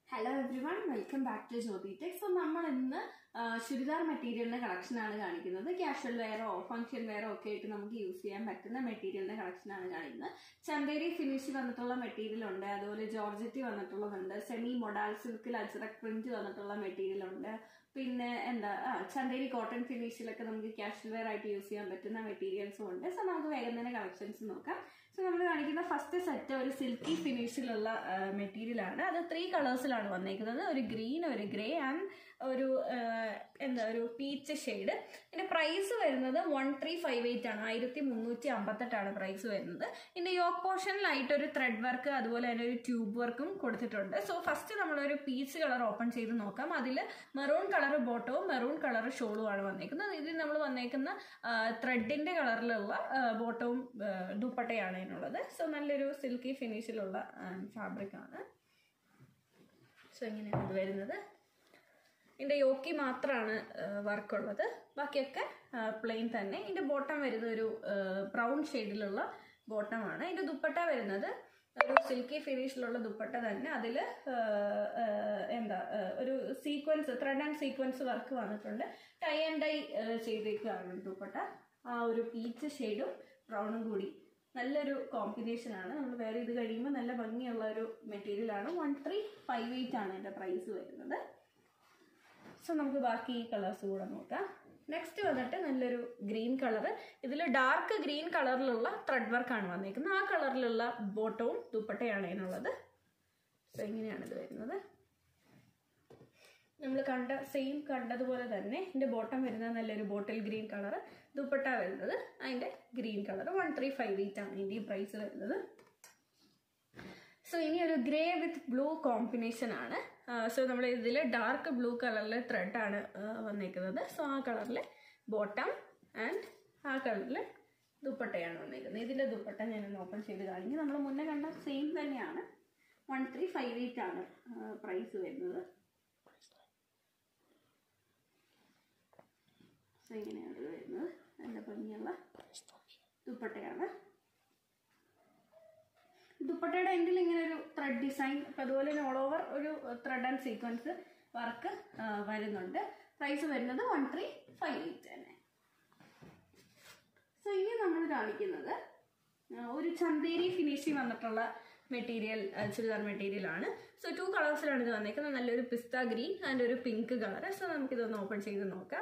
hello everyone welcome back to Jyothi tech so നമ്മൾ ഇന്ന് ആ, ചുരിദാർ മെറ്റീരിയലിന്റെ കളക്ഷൻ ആണ് കാണിക്കുന്നത് ക്യാഷ്വൽ വെയറോ ഫംഗ്ഷൻ വെയറോ ഒക്കെ ആയിട്ട് നമുക്ക് യൂസ് ചെയ്യാൻ പറ്റുന്ന മെറ്റീരിയലിന്റെ കളക്ഷൻ ആണ് കാണിക്കുന്നത് ചന്തേരി ഫിനിഷ് വന്നിട്ടുള്ള മെറ്റീരിയൽ ഉണ്ട് അതുപോലെ ജോർജറ്റി വന്നിട്ടുള്ളതുണ്ട് സെമി മൊഡാൽ സിൽക്കിൽ അജ്രക് പ്രിന്റ് വന്നിട്ടുള്ള മെറ്റീരിയൽ ഉണ്ട് പിന്നെ എന്താ ആ, ചന്തേരി കോട്ടൺ ഫിനിഷിലൊക്കെ നമുക്ക് ക്യാഷ്വൽ വെയർ ആയിട്ട് യൂസ് ചെയ്യാൻ പറ്റുന്ന മെറ്റീരിയൽസും ഉണ്ട് സോ നമുക്ക് വേഗം തന്നെ കളക്ഷൻസ് നോക്കാം സോ നമ്മൾ കാണിക്കുന്ന ഫസ്റ്റ് സെറ്റ് ഒരു സിൽക്കി ഫിനിഷിലുള്ള മെറ്റീരിയൽ ആണ് അത് ത്രീ കളേഴ്സിലാണ് വന്നേക്കുന്നത് ഒരു ഗ്രീൻ ഒരു ഗ്രേ ആൻഡ് ഒരു ആ, എന്താ ഒരു പീച്ച് ഷെയ്ഡ് ഇതിന്റെ പ്രൈസ് വരുന്നത് വൺ ത്രീ ഫൈവ് എയ്റ്റ് ആണ് ആയിരത്തി മുന്നൂറ്റി അമ്പത്തെട്ടാണ് പ്രൈസ് വരുന്നത് ഇതിന്റെ യോക്ക് പോർഷനിലായിട്ട് ഒരു ത്രെഡ് വർക്ക് അതുപോലെ തന്നെ ഒരു ട്യൂബ് വർക്കും കൊടുത്തിട്ടുണ്ട് സോ ഫസ്റ്റ് നമ്മളൊരു പീച്ച് കളർ ഓപ്പൺ ചെയ്ത് നോക്കാം അതിൽ മെറൂൺ കളർ ബോട്ടവും മെറൂൺ കളർ ഷോളും ആണ് വന്നേക്കുന്നത് ഇതിൽ നമ്മൾ വന്നേക്കുന്ന ത്രെഡിന്റെ കളറിലുള്ള ബോട്ടവും ദുപ്പട്ടയാണ് ഇതിനുള്ളത് സോ നല്ലൊരു സിൽക്കി ഫിനിഷിലുള്ള ഫാബ്രിക് ആണ് സോ ഇങ്ങനെയാണ് ഇത് വരുന്നത് ഇതിൻ്റെ യോക്കി മാത്രമാണ് വർക്ക് ഉള്ളത് ബാക്കിയൊക്കെ പ്ലെയിൻ തന്നെ ഇതിൻ്റെ ബോട്ടം വരുന്നത് ഒരു ബ്രൗൺ ഷെയ്ഡിലുള്ള ബോട്ടമാണ് ഇതിൻ്റെ ദുപ്പട്ട വരുന്നത് ഒരു സിൽക്കി ഫിനിഷിലുള്ള ദുപ്പട്ട തന്നെ അതിൽ എന്താ ആ, ഒരു sequence thread and sequence work വന്നിട്ടുണ്ട് ടൈ ആൻഡ് ഡൈ ചെയ്തേക്കുകയാണ് ദുപ്പട്ട ആ ഒരു പീച്ച് ഷെയ്ഡും ബ്രൗണും കൂടി നല്ലൊരു കോമ്പിനേഷൻ ആണ് നമ്മൾ വേറെ ഇത് കഴിയുമ്പോൾ നല്ല ഭംഗിയുള്ള ഒരു മെറ്റീരിയൽ ആണ് വൺ ത്രീ ഫൈവ് എയ്റ്റ് ആണ് എൻ്റെ പ്രൈസ് വരുന്നത് സോ നമുക്ക് ബാക്കി ഈ കളേഴ്സ് കൂടെ നോക്കാം നെക്സ്റ്റ് വന്നിട്ട് നല്ലൊരു ഗ്രീൻ കളർ ഇതിൽ ഡാർക്ക് ഗ്രീൻ കളറിലുള്ള ത്രെഡ് വർക്കാണ് വന്നിരിക്കുന്നത് ആ കളറിലുള്ള ബോട്ടവും ദുപ്പട്ടയാണ് ഇതിനുള്ളത് സോ ഇങ്ങനെയാണ് ഇത് വരുന്നത് നമ്മൾ കണ്ട സെയിം കണ്ടതുപോലെ തന്നെ ഇതിൻ്റെ ബോട്ടം വരുന്നത് നല്ലൊരു ബോട്ടിൽ ഗ്രീൻ കളർ ദുപ്പട്ട വരുന്നത് അതിൻ്റെ green colour one three five eight ആണ് ഇതിൻ്റെ പ്രൈസ് വരുന്നത് സോ ഇനി ഒരു ഗ്രേ വിത്ത് ബ്ലൂ കോമ്പിനേഷൻ ആണ് സോ നമ്മൾ ഇതിൽ ഡാർക്ക് ബ്ലൂ കളറിൽ ത്രെഡ് ആണ് ആ, വന്നേക്കുന്നത് സോ ആ കളറിൽ ബോട്ടം ആൻഡ് ആ കളറിൽ ദുപ്പട്ടയാണ് വന്നേക്കുന്നത് ഇതിൻ്റെ ദുപ്പട്ട ഞാനൊന്ന് ഓപ്പൺ ചെയ്ത് കാണിക്കും നമ്മൾ മുന്നേ കണ്ട സെയിം തന്നെയാണ് വൺ ത്രീ ഫൈവ് എയ്റ്റ് ആണ് പ്രൈസ് വരുന്നത് സോ ഇങ്ങനെയാണ് ഇത് വരുന്നത് നല്ല ഭംഗിയുള്ള ദുപ്പട്ടയാണ് ദുപ്പട്ടയുടെ എൻഡിൽ ഇങ്ങനെ ഒരു ത്രെഡ് ഡിസൈൻ അപ്പം അതുപോലെ തന്നെ ഓൾ ഓവർ ഒരു ത്രെഡ് ആൻഡ് സീക്വൻസ് വർക്ക് വരുന്നുണ്ട് പ്രൈസ് വരുന്നത് വൺ ത്രീ ഫൈവ് എയ്റ്റ് തന്നെ സോ ഇനി നമ്മൾ കാണിക്കുന്നത് ആ, ഒരു ചന്തേരി ഫിനിഷിങ് വന്നിട്ടുള്ള മെറ്റീരിയൽ ചുരിദാർ മെറ്റീരിയൽ ആണ് സോ ടു കളേഴ്സിലാണ് ഇത് വന്നേക്കുന്നത് നല്ലൊരു പിസ്ത ഗ്രീൻ ആൻഡ് ഒരു പിങ്ക് കളർ സോ നമുക്കിതൊന്ന് ഓപ്പൺ ചെയ്ത് നോക്കാം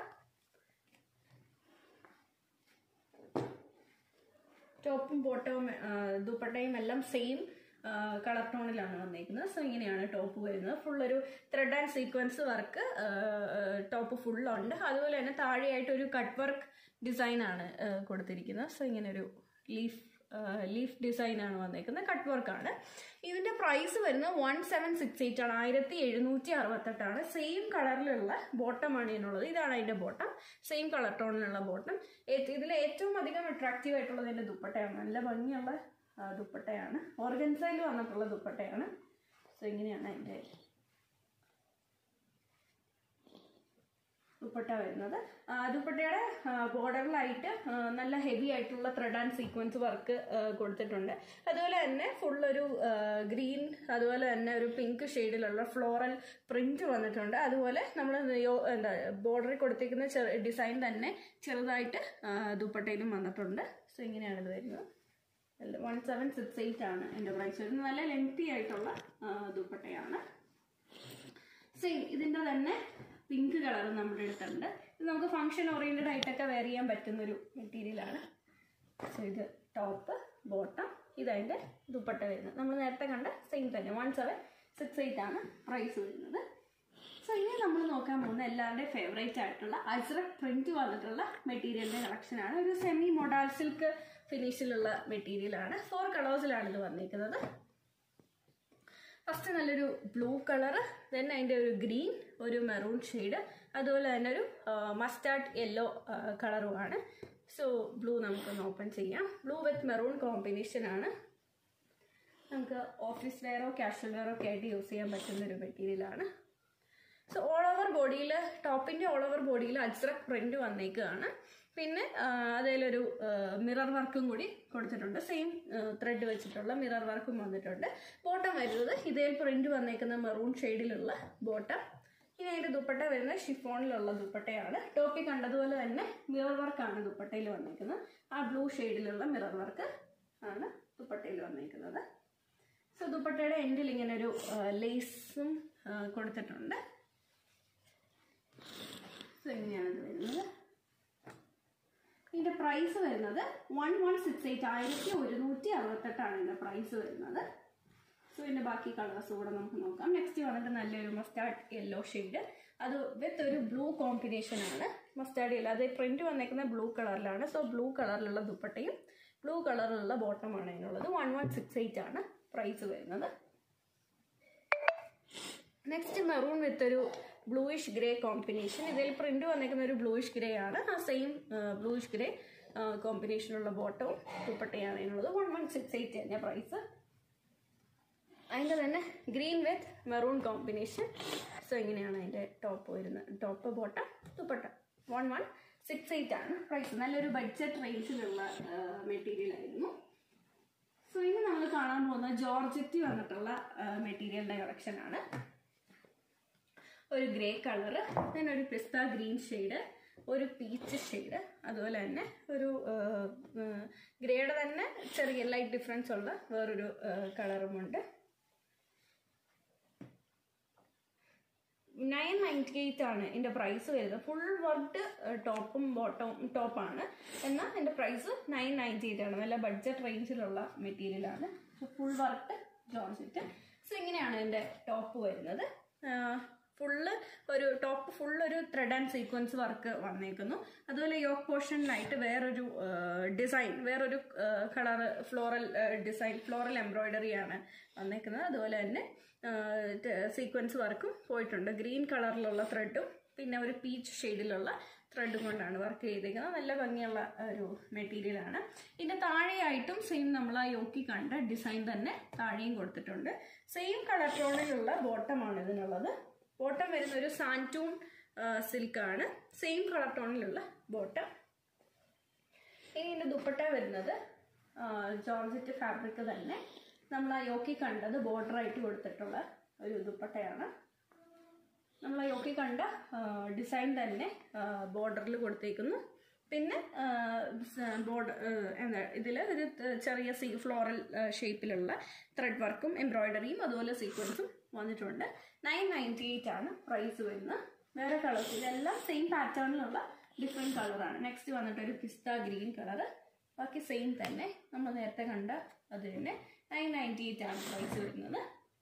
ടോപ്പും ബോട്ടവും ദുപ്പട്ടയും എല്ലാം സെയിം കളർ ടോണിലാണ് വന്നേക്കുന്നത് സോ ഇങ്ങനെയാണ് ടോപ്പ് വരുന്നത് ഫുൾ ഒരു thread and sequence work top ഫുള്ളുണ്ട് അതുപോലെ തന്നെ താഴെയായിട്ട് ഒരു കട്ട് വർക്ക് ഡിസൈൻ ആണ് ആ, കൊടുത്തിരിക്കുന്നത് സോ ഇങ്ങനെ ഒരു ലീഫ് ലീഫ് ഡിസൈൻ ആണ് വന്നേക്കുന്നത് കട്ട് വർക്കാണ് ഇതിന്റെ പ്രൈസ് വരുന്നത് വൺ സെവൻ സിക്സ് എയ്റ്റ് ആണ് ആയിരത്തി എഴുന്നൂറ്റി അറുപത്തെട്ടാണ് സെയിം കളറിലുള്ള ബോട്ടമാണ് ഇതിനുള്ളത് ഇതാണ് അതിന്റെ ബോട്ടം സെയിം കളർ ടോണിലുള്ള ബോട്ടം ഇതിൽ ഏറ്റവും അധികം അട്രാക്റ്റീവ് ആയിട്ടുള്ളത് ഇതിന്റെ ദുപ്പട്ടയാണ് നല്ല ഭംഗിയുള്ള ആ, ദുപ്പട്ടയാണ് ഓർഗൻസയിൽ വന്നിട്ടുള്ള ദുപ്പട്ടയാണ് സോ ഇങ്ങനെയാണ് അതിന്റെ ദുപ്പട്ട വരുന്നത് ആ, ദുപ്പട്ടയുടെ ബോർഡറിലായിട്ട് നല്ല ഹെവി ആയിട്ടുള്ള ത്രെഡ് ആൻഡ് സീക്വൻസ് വർക്ക് കൊടുത്തിട്ടുണ്ട് അതുപോലെ തന്നെ ഫുൾ ഒരു ഗ്രീൻ അതുപോലെ തന്നെ ഒരു പിങ്ക് ഷെയ്ഡിലുള്ള ഫ്ലോറൽ പ്രിന്റ് വന്നിട്ടുണ്ട് അതുപോലെ നമ്മൾ എന്താ ബോർഡറിൽ കൊടുത്തിരിക്കുന്ന ചെറു ഡിസൈൻ തന്നെ ചെറുതായിട്ട് ആ, ദുപ്പട്ടയിലും വന്നിട്ടുണ്ട് സോ ഇങ്ങനെയാണ് ഇത് വരുന്നത് വൺ സെവൻ സിക്സ് എയ്റ്റ് ആണ് എൻ്റെ പ്രൈസ് വരുന്നത് നല്ല ലെങ്തി ആയിട്ടുള്ള ആ, ദുപ്പട്ടയാണ് സെയിം ഇതിൻ്റെ തന്നെ പിങ്ക് കളർ നമ്മുടെ അടുത്തുണ്ട് ഇത് നമുക്ക് ഫങ്ഷൻ ഓറിയൻറ്റഡ് ആയിട്ടൊക്കെ വെയർ ചെയ്യാൻ പറ്റുന്ന ഒരു മെറ്റീരിയലാണ് സോ ഇത് ടോപ്പ് ബോട്ടം ഇതതിൻ്റെ ദുപ്പട്ട വരുന്നത് നമ്മൾ നേരത്തെ കണ്ട സെയിം തന്നെ വൺ സെവൻ സിക്സ് എയ്റ്റ് ആണ് പ്രൈസ് വരുന്നത് സോ ഇനി നമ്മൾ നോക്കാൻ പോകുന്ന എല്ലാവരുടെയും ഫേവറേറ്റ് ആയിട്ടുള്ള അജ്രക് പ്രിന്റ് വന്നിട്ടുള്ള മെറ്റീരിയലിന്റെ കളക്ഷൻ ആണ് ഒരു സെമി മൊഡാൽ സിൽക്ക് ഫിനിഷിലുള്ള മെറ്റീരിയൽ ആണ് ഫോർ കളേഴ്സിലാണ് ഇത് വന്നിരിക്കുന്നത് ഫസ്റ്റ് നല്ലൊരു ബ്ലൂ കളർ ദെൻ അതിൻ്റെ ഒരു ഗ്രീൻ ഒരു മെറൂൺ ഷെയ്ഡ് അതുപോലെ തന്നെ ഒരു മസ്റ്റാർഡ് യെല്ലോ കളറുമാണ് സോ ബ്ലൂ നമുക്കൊന്ന് ഓപ്പൺ ചെയ്യാം ബ്ലൂ വിത്ത് മെറൂൺ കോമ്പിനേഷൻ ആണ് നമുക്ക് ഓഫീസ് വെയറോ കാഷ്വൽ വെയറോ ഒക്കെ ആയിട്ട് യൂസ് ചെയ്യാൻ പറ്റുന്ന ഒരു മെറ്റീരിയലാണ് സോ ഓൾ ഓവർ ബോഡിയിൽ ടോപ്പിൻ്റെ ഓൾ ഓവർ ബോഡിയിൽ അജ്രക് പ്രിന്റ് വന്നേക്കുകയാണ് പിന്നെ അതിലൊരു മിറർ വർക്കും കൂടി കൊടുത്തിട്ടുണ്ട് സെയിം ത്രെഡ് വെച്ചിട്ടുള്ള മിറർ വർക്കും വന്നിട്ടുണ്ട് ബോട്ടം വരുന്നത് ഇതേ പ്രിന്റ് വന്നേക്കുന്ന മെറൂൺ ഷെയ്ഡിലുള്ള ബോട്ടം ഇനി അതിൻ്റെ ദുപ്പട്ട വരുന്നത് ഷിഫോണിലുള്ള ദുപ്പട്ടയാണ് ടോപ്പിൽ കണ്ടതുപോലെ തന്നെ മിറർ വർക്കാണ് ദുപ്പട്ടയിൽ വന്നേക്കുന്നത് ആ ബ്ലൂ ഷെയ്ഡിലുള്ള മിറർ വർക്ക് ആണ് ദുപ്പട്ടയിൽ വന്നേക്കുന്നത് സോ ദുപ്പട്ടയുടെ എൻഡിൽ ഇങ്ങനെ ഒരു ലേസും കൊടുത്തിട്ടുണ്ട് സോ ഇങ്ങനെയാണ് ഇത് വരുന്നത് ഇതിന്റെ പ്രൈസ് വരുന്നത് വൺ വൺ സിക്സ് എയ്റ്റ് ആയിരത്തി ഒരുന്നൂറ്റി അറുപത്തെട്ടാണ് ഇതിന്റെ പ്രൈസ് വരുന്നത് സോ ഇതിന്റെ ബാക്കി കളേഴ്സ് കൂടെ നമുക്ക് നോക്കാം നെക്സ്റ്റ് വന്നിട്ട് നല്ലൊരു മസ്റ്റാർഡ് യെല്ലോ ഷെയ്ഡ് അത് വിത്ത് ഒരു ബ്ലൂ കോമ്പിനേഷൻ ആണ് മസ്റ്റാർഡ് യെല്ലോ അത് പ്രിന്റ് വന്നേക്കുന്ന ബ്ലൂ കളറിലാണ് സോ ബ്ലൂ കളറിലുള്ള ദുപ്പട്ടയും ബ്ലൂ കളറിലുള്ള ബോട്ടമാണ് അതിനുള്ളത് വൺ വൺ സിക്സ് എയ്റ്റ് ആണ് പ്രൈസ് വരുന്നത് നെക്സ്റ്റ് മെറൂൺ വിത്ത് ഒരു ബ്ലൂയിഷ് ഗ്രേ കോമ്പിനേഷൻ ഇതിൽ പ്രിന്റ് വന്നിരിക്കുന്ന ഒരു ബ്ലൂയിഷ് ഗ്രേ ആണ് ആ സെയിം ബ്ലൂയിഷ് ഗ്രേ കോമ്പിനേഷനുള്ള ബോട്ടവും ദുപ്പട്ടയാണ് അതിനുള്ളത് വൺ വൺ സിക്സ് എയ്റ്റ് തന്നെ പ്രൈസ് അതിൻ്റെ തന്നെ green with maroon combination so ഇങ്ങനെയാണ് അതിൻ്റെ ടോപ്പ് വരുന്നത് top bottom dupatta one one six eight ആണ് പ്രൈസ് നല്ലൊരു ബഡ്ജറ്റ് റേഞ്ചിലുള്ള മെറ്റീരിയൽ ആയിരുന്നു സോ ഇനി നമ്മൾ കാണാൻ പോകുന്ന ജോർജറ്റ് വന്നിട്ടുള്ള മെറ്റീരിയലിൻ്റെ കളക്ഷൻ ആണ് ഒരു ഗ്രേ കളറ് then ഒരു പിസ്ത ഗ്രീൻ ഷെയ്ഡ് ഒരു പീച്ച് ഷെയ്ഡ് അതുപോലെ തന്നെ ഒരു ഗ്രേയുടെ തന്നെ ചെറിയ ലൈറ്റ് ഡിഫറൻസ് ഉള്ള വേറൊരു കളറുമുണ്ട് നയൻ നയൻറ്റി എയ്റ്റ് ആണ് ഇതിൻ്റെ പ്രൈസ് വരുന്നത് ഫുൾ വർക്ക്ഡ് ടോപ്പും ബോട്ടവും ടോപ്പാണ് എന്നാൽ എൻ്റെ പ്രൈസ് നയൻ നയൻറ്റി എയ്റ്റ് ആണ് നല്ല ബഡ്ജറ്റ് റേഞ്ചിലുള്ള മെറ്റീരിയലാണ് ഫുൾ വർക്ക്ഡ് ജോർജറ്റ് സോ ഇങ്ങനെയാണ് എൻ്റെ ടോപ്പ് വരുന്നത് ഫുള്ള് ഒരു ടോപ്പ് ഫുൾ ഒരു ത്രെഡ് ആൻഡ് സീക്വൻസ് വർക്ക് വന്നേക്കുന്നു അതുപോലെ യോക്ക് പോർഷനിലായിട്ട് വേറൊരു ഡിസൈൻ വേറൊരു colour floral design floral embroidery ആണ് വന്നേക്കുന്നത് അതുപോലെ തന്നെ സീക്വൻസ് വർക്കും പോയിട്ടുണ്ട് ഗ്രീൻ കളറിലുള്ള ത്രെഡും പിന്നെ ഒരു പീച്ച് ഷെയ്ഡിലുള്ള ത്രെഡും കൊണ്ടാണ് വർക്ക് ചെയ്തേക്കുന്നത് നല്ല ഭംഗിയുള്ള ഒരു മെറ്റീരിയലാണ് ഇതിൻ്റെ താഴെയായിട്ടും സെയിം നമ്മൾ ആ യോക്കി കണ്ട ഡിസൈൻ തന്നെ താഴെയും കൊടുത്തിട്ടുണ്ട് സെയിം കളർ ടോണിലുള്ള ബോട്ടമാണ് ഇതിനുള്ളത് ബോട്ടം വരുന്ന ഒരു സാൻറ്റൂൺ സിൽക്കാണ് സെയിം കളർ ടോണിലുള്ള ബോട്ടം ഇനി ഇതിൻ്റെ ദുപ്പട്ട വരുന്നത് ജോർജറ്റ് ഫാബ്രിക് തന്നെ നമ്മൾ ആ യോക്കി കണ്ടത് ബോർഡറായിട്ട് കൊടുത്തിട്ടുള്ള ഒരു ദുപ്പട്ടയാണ് നമ്മൾ ആ യോക്കി കണ്ട ഡിസൈൻ തന്നെ ബോർഡറിൽ കൊടുത്തേക്കുന്നു പിന്നെ ബോർഡർ എന്താ ഇതിൽ ഒരു ചെറിയ സീ ഫ്ലോറൽ ഷേപ്പിലുള്ള ത്രെഡ് വർക്കും എംബ്രോയിഡറിയും അതുപോലെ സീക്വൻസും വന്നിട്ടുണ്ട് നയൻ നയൻറ്റി എയ്റ്റ് ആണ് പ്രൈസ് വരുന്നത് വേറെ കളേഴ്സ് ഇതെല്ലാം സെയിം പാറ്റേണിലുള്ള ഡിഫറെൻറ്റ് കളറാണ് നെക്സ്റ്റ് വന്നിട്ട് ഒരു പിസ്ത ഗ്രീൻ കളറ് ബാക്കി സെയിം തന്നെ നമ്മൾ നേരത്തെ കണ്ട അത് തന്നെ നയൻ നയൻറ്റി എയ്റ്റ് ആണ് പ്രൈസ് വരുന്നത്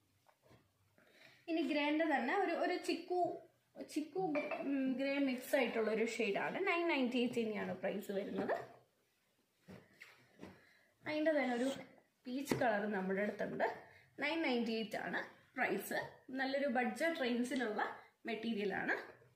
ഇനി ഗ്രേൻ്റെ തന്നെ ഒരു ഒരു ചിക്കു ചിക്കു ഗ്രേ മിക്സ് ആയിട്ടുള്ള ഒരു ഷെയ്ഡാണ് നയൻ നയൻറ്റി എയ്റ്റ് തന്നെയാണ് പ്രൈസ് വരുന്നത് അതിൻ്റെ തന്നെ ഒരു പീച്ച് കളർ നമ്മുടെ അടുത്തുണ്ട് നയൻ നയൻറ്റി എയ്റ്റ് ആണ് പ്രൈസ് നല്ലൊരു ബഡ്ജറ്റ് റേഞ്ചിലുള്ള മെറ്റീരിയലാണ്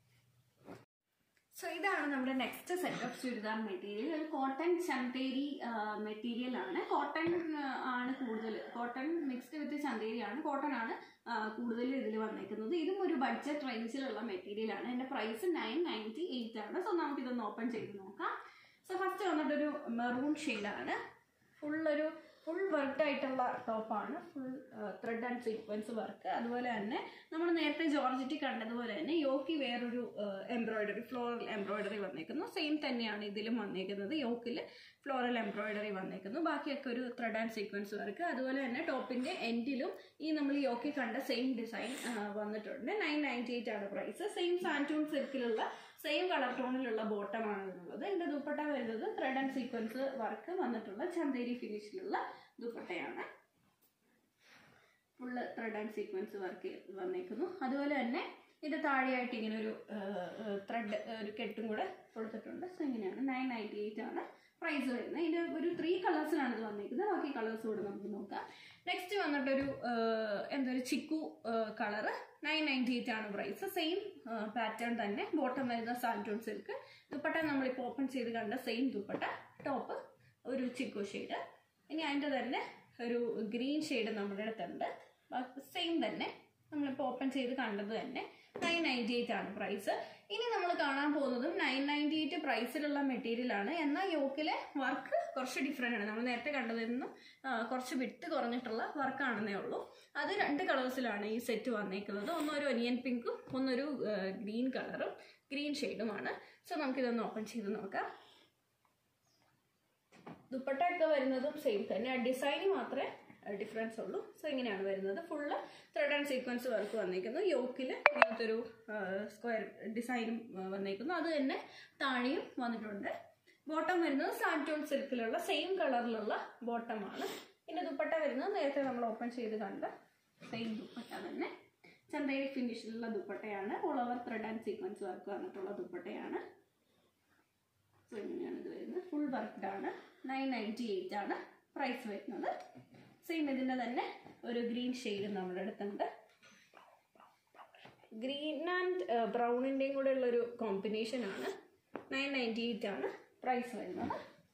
സോ ഇതാണ് നമ്മുടെ next set of churidar material ഒരു കോട്ടൺ ചന്തേരി മെറ്റീരിയൽ ആണ് കോട്ടൺ ആണ് കൂടുതൽ കോട്ടൺ മിക്സ്ഡ് വിത്ത് ചന്തേരി ആണ് കോട്ടൺ ആണ് കൂടുതൽ ഇതിൽ വന്നേക്കുന്നത് ഇതും ഒരു ബഡ്ജറ്റ് റേഞ്ചിലുള്ള മെറ്റീരിയൽ ആണ് എൻ്റെ പ്രൈസ് നയൻ നയൻറ്റി എയ്റ്റ് ആണ് സോ നമുക്കിതൊന്ന് ഓപ്പൺ ചെയ്ത് നോക്കാം സോ ഫസ്റ്റ് വന്നിട്ടൊരു മെറൂൺ ഷെയ്ഡാണ് ഫുൾ ഒരു ഫുൾ വർക്ക്ഡ് ആയിട്ടുള്ള ടോപ്പാണ് full thread and sequence work അതുപോലെ തന്നെ നമ്മൾ നേരത്തെ ജോർജറ്റി കണ്ടതുപോലെ തന്നെ യോക്കി വേറൊരു എംബ്രോയിഡറി ഫ്ലോറൽ എംബ്രോയിഡറി വന്നേക്കുന്നു സെയിം തന്നെയാണ് ഇതിലും വന്നേക്കുന്നത് യോക്കിൽ ഫ്ലോറൽ എംബ്രോയിഡറി വന്നേക്കുന്നു ബാക്കിയൊക്കെ ഒരു ത്രെഡ് ആൻഡ് സീക്വൻസ് വർക്ക് അതുപോലെ തന്നെ ടോപ്പിൻ്റെ എൻഡിലും ഈ നമ്മൾ യോക്കി കണ്ട സെയിം ഡിസൈൻ വന്നിട്ടുണ്ട് നയൻ നയൻറ്റി എയ്റ്റ് ആണ് പ്രൈസ് സെയിം സാൻറ്റൂൺ സിൽക്കിലുള്ള സെയിം കളർ ടോണിലുള്ള ബോട്ടമാണ് ഇതിനുള്ളത് ഇതിൻ്റെ ദുപ്പട്ട വരുന്നത് ത്രെഡ് ആൻഡ് സീക്വൻസ് വർക്ക് വന്നിട്ടുള്ള ചന്തേരി ഫിനിഷിലുള്ള ദുപ്പട്ടയാണ് full thread and sequence work വന്നേക്കുന്നു അതുപോലെ തന്നെ ഇത് താഴെയായിട്ട് ഇങ്ങനെ ഒരു ത്രെഡ് ഒരു കെട്ടും കൂടെ കൊടുത്തിട്ടുണ്ട് സോ ഇങ്ങനെയാണ് നയൻ നയൻറ്റി എയ്റ്റ് ആണ് പ്രൈസ് വരുന്നത് ഇതിൻ്റെ ഒരു ത്രീ കളേഴ്സിലാണ് ഇത് വന്നിരിക്കുന്നത് ബാക്കി കളേഴ്സ് കൂടെ നമുക്ക് നോക്കാം നെക്സ്റ്റ് വന്നിട്ടൊരു എന്താ ഒരു chikoo colour nine ninety eight ആണ് പ്രൈസ് സെയിം പാറ്റേൺ തന്നെ ബോട്ടം വരുന്ന സാൻറ്റൂൺ സിൽക്ക് ദുപ്പട്ട നമ്മളിപ്പോൾ ഓപ്പൺ ചെയ്ത് കണ്ട സെയിം ദുപ്പട്ട ടോപ്പ് ഒരു ചിക്കു ഷെയ്ഡ് ഇനി അതിൻ്റെ തന്നെ ഒരു ഗ്രീൻ ഷെയ്ഡ് നമ്മുടെ അടുത്തുണ്ട് സെയിം തന്നെ നമ്മളിപ്പോൾ ഓപ്പൺ ചെയ്ത് കണ്ടത് തന്നെ നയൻ നയൻറ്റി എയ്റ്റ് ആണ് പ്രൈസ് ഇനി നമ്മൾ കാണാൻ പോകുന്നതും നയൻ നയൻറ്റി എയ്റ്റ് പ്രൈസിലുള്ള മെറ്റീരിയൽ ആണ് എന്നാൽ യോക്കിലെ വർക്ക് കുറച്ച് ഡിഫറെൻ്റ് ആണ് നമ്മൾ നേരത്തെ കണ്ടതിൽ നിന്നും ആ, കുറച്ച് വിട്ട് കുറഞ്ഞിട്ടുള്ള വർക്കാണെന്നേ ഉള്ളൂ അത് രണ്ട് കളേഴ്സിലാണ് ഈ സെറ്റ് വന്നേക്കുന്നത് ഒന്നൊരു ഒനിയൻ പിങ്കും ഒന്നൊരു ഗ്രീൻ കളറും ഗ്രീൻ ഷെയ്ഡുമാണ് സോ നമുക്കിതൊന്ന് ഓപ്പൺ ചെയ്ത് നോക്കാം ദുപ്പട്ട ഒക്കെ വരുന്നതും സെയിം തന്നെ ആ ഡിസൈന് മാത്രമേ ഡിഫറൻസ് ഉള്ളൂ സോ ഇങ്ങനെയാണ് വരുന്നത് full thread and sequence work വന്നിരിക്കുന്നു യോക്കിൽ ഇങ്ങനത്തെ ഒരു സ്ക്വയർ ഡിസൈനും വന്നിരിക്കുന്നു അത് തന്നെ താഴെയും വന്നിട്ടുണ്ട് ബോട്ടം വരുന്നത് സാൻറ്റോൺ സിൽക്കിലുള്ള സെയിം കളറിലുള്ള ബോട്ടമാണ് പിന്നെ ദുപ്പട്ട വരുന്നത് നേരത്തെ നമ്മൾ ഓപ്പൺ ചെയ്ത് കണ്ട സെയിം ദുപ്പട്ട തന്നെ ചന്തേരി ഫിനിഷിലുള്ള ദുപ്പട്ടയാണ് all over thread and sequence work വന്നിട്ടുള്ള ദുപ്പട്ടയാണ് സോ ഇങ്ങനെയാണ് ഇത് വരുന്നത് ഫുൾ വർക്ക്ഡ് ആണ് നയൻ നയൻറ്റി എയ്റ്റ് ആണ് പ്രൈസ് വരുന്നത് സെയിം ഇതിൻ്റെ തന്നെ ഒരു ഗ്രീൻ ഷെയ്ഡ് നമ്മുടെ അടുത്തുണ്ട് ഗ്രീൻ ആൻഡ് ബ്രൗണിൻ്റെയും കൂടെ ഉള്ളൊരു കോമ്പിനേഷൻ ആണ് നയൻ നയൻറ്റി എയ്റ്റ് ആണ് പ്രൈസ് വരുന്നത്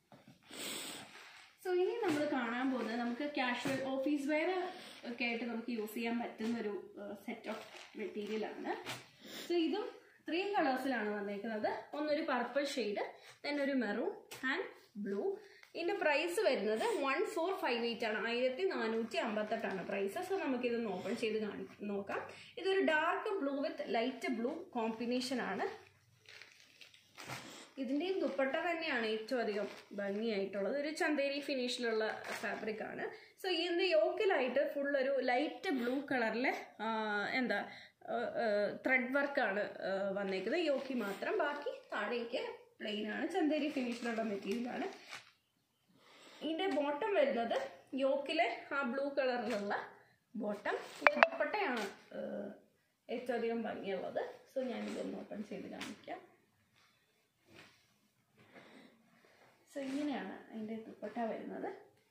സോ ഇനി നമ്മൾ കാണാൻ പോകുന്നത് നമുക്ക് കാഷ്വൽ ഓഫീസ് വെയർ ഒക്കെ ആയിട്ട് നമുക്ക് യൂസ് ചെയ്യാൻ പറ്റുന്ന ഒരു സെറ്റ് ഓഫ് മെറ്റീരിയൽ ആണ് സോ ഇതും ത്രീ കളേഴ്സിലാണ് വന്നേക്കുന്നത് ഒന്നൊരു പർപ്പിൾ ഷെയ്ഡ് then ഒരു മെറൂൺ ആൻഡ് ബ്ലൂ ഇതിന്റെ പ്രൈസ് വരുന്നത് വൺ ഫോർ ഫൈവ് എയ്റ്റ് ആണ് ആയിരത്തി നാനൂറ്റി അമ്പത്തെട്ടാണ് പ്രൈസ് സോ നമുക്കിതൊന്ന് ഓപ്പൺ ചെയ്ത് കാണി നോക്കാം ഇതൊരു dark blue with light blue combination ആണ് ഇതിൻ്റെയും ദുപ്പട്ട തന്നെയാണ് ഏറ്റവും അധികം ഭംഗിയായിട്ടുള്ളത് ഒരു ചന്തേരി ഫിനിഷിലുള്ള ഫാബ്രിക് ആണ് സോ ഇതിൻ്റെ യോക്കിലായിട്ട് ഫുൾ ഒരു ലൈറ്റ് ബ്ലൂ കളറിലെ എന്താ ത്രെഡ് വർക്കാണ് വന്നേക്കുന്നത് യോക്കി മാത്രം ബാക്കി താഴേക്ക് പ്ലെയിൻ ആണ് ചന്തേരി ഫിനിഷിലുള്ള മെറ്റീരിയലാണ് ഇതിൻ്റെ ബോട്ടം വരുന്നത് യോക്കിലെ ആ ബ്ലൂ കളറിലുള്ള ബോട്ടം ദുപ്പട്ടയാണ് ഏഹ്, ഏറ്റവും അധികം ഭംഗിയുള്ളത് സോ ഞാനിതൊന്ന് ഓപ്പൺ ചെയ്ത് കാണിക്കാം സോ ഇങ്ങനെയാണ് അതിൻ്റെ ദുപ്പട്ട വരുന്നത്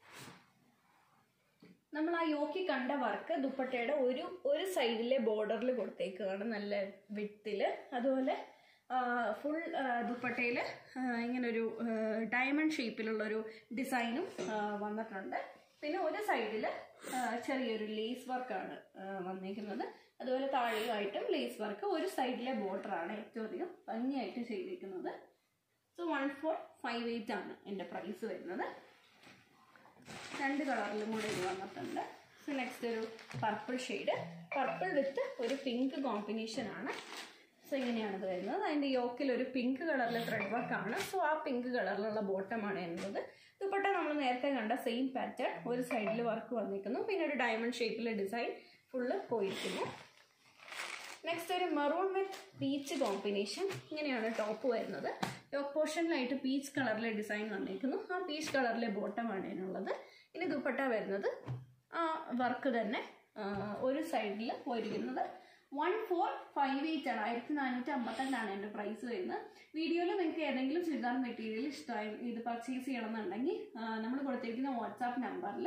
നമ്മൾ ആ യോക്കി കണ്ട വർക്ക് ദുപ്പട്ടയുടെ ഒരു ഒരു സൈഡിലെ ബോർഡറിൽ കൊടുത്തേക്കുകയാണ് നല്ല വിട്ടിൽ അതുപോലെ ഫുൾ ദുപ്പട്ടയിൽ ഇങ്ങനൊരു ഡയമണ്ട് ഷേപ്പിലുള്ളൊരു ഡിസൈനും വന്നിട്ടുണ്ട് പിന്നെ ഒരു സൈഡിൽ ചെറിയൊരു ലേസ് വർക്കാണ് വന്നിരിക്കുന്നത് അതുപോലെ താഴെയുമായിട്ടും ലേസ് വർക്ക് ഒരു സൈഡിലെ ബോർഡറാണ് ഏറ്റവും അധികം ഭംഗിയായിട്ട് ചെയ്തിരിക്കുന്നത് so one four five eight ആണ് എൻ്റെ പ്രൈസ് വരുന്നത് രണ്ട് കളറിലും കൂടെ ഇത് വന്നിട്ടുണ്ട് സോ നെക്സ്റ്റ് ഒരു പർപ്പിൾ ഷെയ്ഡ് പർപ്പിൾ വിത്ത് ഒരു പിങ്ക് കോമ്പിനേഷൻ ആണ് സോ ഇങ്ങനെയാണ് ഇത് വരുന്നത് അതിൻ്റെ യോക്കിൽ ഒരു പിങ്ക് കളറിലെ ത്രെഡ് വർക്ക് ആണ് സോ ആ പിങ്ക് കളറിലുള്ള ബോട്ടമാണ് എന്നത് ദുപ്പട്ട നമ്മൾ നേരത്തെ കണ്ട സെയിം പാറ്റേൺ ഒരു സൈഡിൽ വർക്ക് വന്നിരിക്കുന്നു പിന്നെ ഒരു ഡയമണ്ട് ഷേപ്പിലെ ഡിസൈൻ ഫുള്ള് പോയിരിക്കുന്നു നെക്സ്റ്റ് ഒരു മെറൂൺ വിത്ത് പീച്ച് കോമ്പിനേഷൻ ഇങ്ങനെയാണ് ടോപ്പ് വരുന്നത് ടോപ്പ് പോർഷനിലായിട്ട് പീച്ച് കളറിലെ ഡിസൈൻ വന്നിരിക്കുന്നു ആ പീച്ച് കളറിലെ ബോട്ടമാണ് ഇതിനുള്ളത് ഇനി ദുപ്പട്ട വരുന്നത് ആ വർക്ക് തന്നെ ആ, ഒരു സൈഡിൽ പോയിരിക്കുന്നത് വൺ ഫോർ ഫൈവ് എയ്റ്റ് ആണ് ആയിരത്തി നാനൂറ്റി അമ്പത്തെട്ടാണ് എൻ്റെ പ്രൈസ് വരുന്നത് വീഡിയോയിൽ നിങ്ങൾക്ക് ഏതെങ്കിലും ചുരിദാർ മെറ്റീരിയൽ ഇഷ്ടമായി ഇത് പർച്ചേസ് ചെയ്യണമെന്നുണ്ടെങ്കിൽ നമ്മൾ കൊടുത്തിരിക്കുന്ന വാട്സാപ്പ് നമ്പറിൽ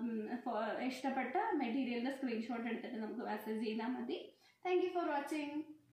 ഇഷ്ടപ്പെട്ട മെറ്റീരിയലിൻ്റെ സ്ക്രീൻഷോട്ട് എടുത്തിട്ട് നമുക്ക് മെസ്സേജ് ചെയ്താൽ മതി താങ്ക് യു ഫോർ വാച്ചിങ്